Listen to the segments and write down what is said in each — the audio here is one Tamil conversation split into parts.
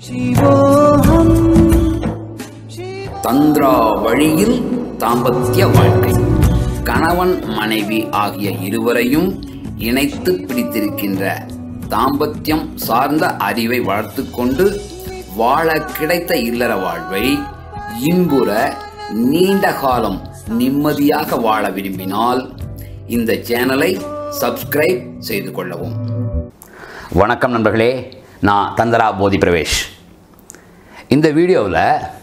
தந்திரா வழியில் தாம்பத்திய வாழ்க்கை கணவன் மனைவி ஆகிய இருவரையும் இணைத்து பிடித்திருக்கின்ற தாம்பத்தியம் சார்ந்த அறிவை வளர்த்துக் கொண்டு வாழ கிடைத்த இல்லற வாழ்வை இன்புற நீண்ட காலம் நிம்மதியாக வாழ விரும்பினால் இந்த சேனலை சப்ஸ்கிரைப் செய்து கொள்ளவும் வணக்கம் நண்பர்களே நான் தந்தரா போதி பிரவேஷ் இந்த வீடியோவில்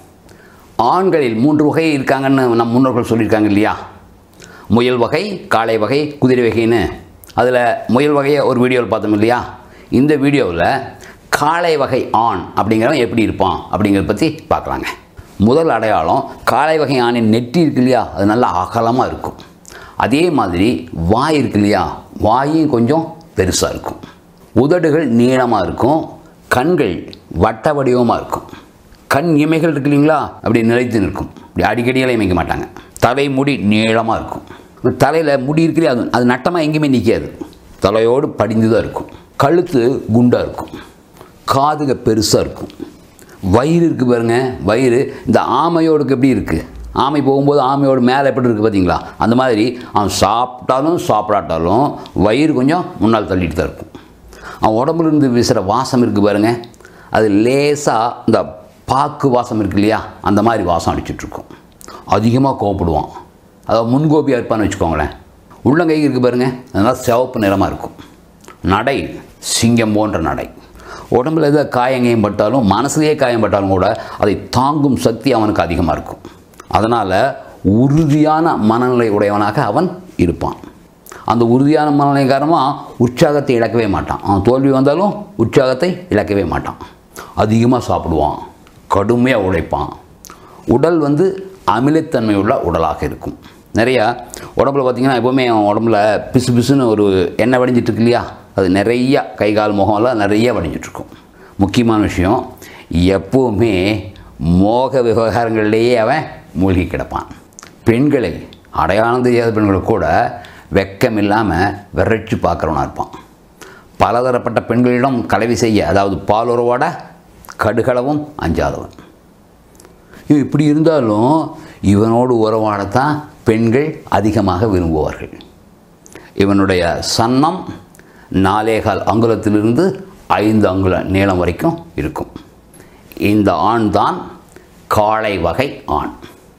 ஆண்களில் மூன்று வகை இருக்காங்கன்னு நம் முன்னோர்கள் சொல்லியிருக்காங்க இல்லையா முயல் வகை காளை வகை குதிரை வகைன்னு அதில் முயல் வகையை ஒரு வீடியோவில் பார்த்தோம் இல்லையா இந்த வீடியோவில் காளை வகை ஆண் அப்படிங்கிறவன் எப்படி இருப்பான் அப்படிங்கிறத பற்றி பார்க்கலாங்க முதல் அடையாளம் காளை வகை ஆணின் நெற்றி இருக்கு இல்லையா அது நல்லா அகலமாக இருக்கும் அதே மாதிரி வாய் இருக்கு இல்லையா வாயும் கொஞ்சம் பெருசாக இருக்கும் உதடுகள் நீளமாக இருக்கும் கண்கள் வட்ட வடிவமாக இருக்கும் கண் இமைகள் இருக்கு இல்லைங்களா அப்படி நிலைத்து நிற்கும் இப்படி அடிக்கடியெல்லாம் இமைக்க மாட்டாங்க தலை முடி நீளமாக இருக்கும் தலையில் முடி இருக்கு இல்லையா அது அது நட்டமாக எங்கேயுமே நிற்காது தலையோடு படிந்து தான் இருக்கும் கழுத்து குண்டாக இருக்கும் காதுக பெருசாக இருக்கும் வயிறு இருக்குது பாருங்க வயிறு இந்த ஆமையோடுக்கு எப்படி இருக்குது ஆமை போகும்போது ஆமையோடு மேலே எப்படி இருக்குது பார்த்தீங்களா அந்த மாதிரி அவன் சாப்பிட்டாலும் சாப்பிடாட்டாலும் வயிறு கொஞ்சம் முன்னால் தள்ளிட்டு தான் இருக்கும் அவன் உடம்புல இருந்து வீசுகிற வாசம் இருக்குது பாருங்க அது லேசாக இந்த பாக்கு வாசம் இருக்கு இல்லையா அந்த மாதிரி வாசம் அடிச்சிட்ருக்கும் அதிகமாக கோவப்படுவான் அதாவது முன்கோபியாக இருப்பான்னு வச்சுக்கோங்களேன் உள்ளங்கை இருக்குது பாருங்க அதனால் சிவப்பு நிறமாக இருக்கும் நடை சிங்கம் போன்ற நடை உடம்புல எதாவது காயங்காயம் பட்டாலும் மனசுலேயே காயம் பட்டாலும் கூட அதை தாங்கும் சக்தி அவனுக்கு அதிகமாக இருக்கும் அதனால் உறுதியான மனநிலை உடையவனாக அவன் இருப்பான் அந்த உறுதியான மனநிலை காரணமாக உற்சாகத்தை இழக்கவே மாட்டான் அவன் தோல்வி வந்தாலும் உற்சாகத்தை இழக்கவே மாட்டான் அதிகமாக சாப்பிடுவான் கடுமையாக உழைப்பான் உடல் வந்து அமிலத்தன்மை உள்ள உடலாக இருக்கும் நிறையா உடம்புல பார்த்திங்கன்னா எப்போவுமே அவன் உடம்புல பிசு பிசுன்னு ஒரு எண்ணெய் வடிஞ்சிட்ருக்கு இல்லையா அது நிறைய கை கால் முகம்லாம் நிறைய வடிஞ்சிட்ருக்கும் முக்கியமான விஷயம் எப்போவுமே மோக விவகாரங்கள்லேயே அவன் மூழ்கி கிடப்பான் பெண்களை அடையாளம் தெரியாத பெண்களை கூட வெக்கம் இல்லாமல் விரட்சி பார்க்குறவனாக இருப்பான் பலதரப்பட்ட பெண்களிடம் கலவி செய்ய அதாவது பாலுறவோட கடுகளவும் அஞ்சாதவன் இவன் இப்படி இருந்தாலும் இவனோடு உறவாடத்தான் பெண்கள் அதிகமாக விரும்புவார்கள் இவனுடைய சன்னம் நாலேகால் அங்குலத்திலிருந்து ஐந்து அங்குல நீளம் வரைக்கும் இருக்கும் இந்த ஆண் தான் காளை வகை ஆண்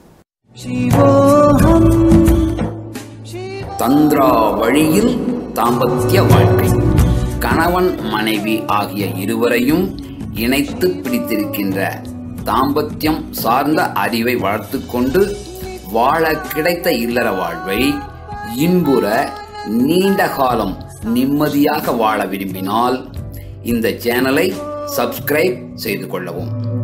தந்திரா வழியில் தாம்பத்திய வாழ்க்கை கணவன் மனைவி ஆகிய இருவரையும் இணைத்து பிடித்திருக்கின்ற தாம்பத்தியம் சார்ந்த அறிவை வளர்த்துக் கொண்டு வாழ கிடைத்த இல்லற வாழ்வை இன்புற நீண்ட காலம் நிம்மதியாக வாழ விரும்பினால் இந்த சேனலை சப்ஸ்கிரைப் செய்து கொள்ளவும்